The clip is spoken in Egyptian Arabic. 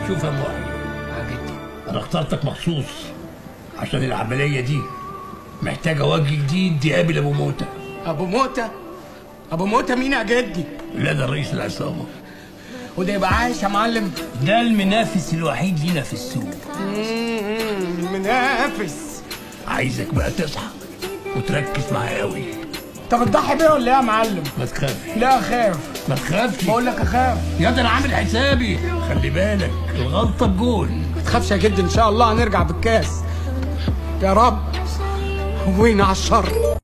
شوف يا محي انا اخترتك مخصوص عشان العمليه دي محتاجه وجه جديد يقابل ابو موته ابو موتة ابو موتة مين يا جدي لا ده رئيس العصابه وده يبقى عايش يا معلم ده المنافس الوحيد لينا في السوق مم، منافس عايزك بقى تصحى وتركز معايا قوي انت بتضحي بيه ولا ايه يا معلم ما تخافش لا اخاف ما تخافش بقول لك اخاف يا ده انا عامل حسابي خلي بالك الغلطه بجول ما تخافش يا جدي ان شاء الله هنرجع بالكاس يا رب وين على الشر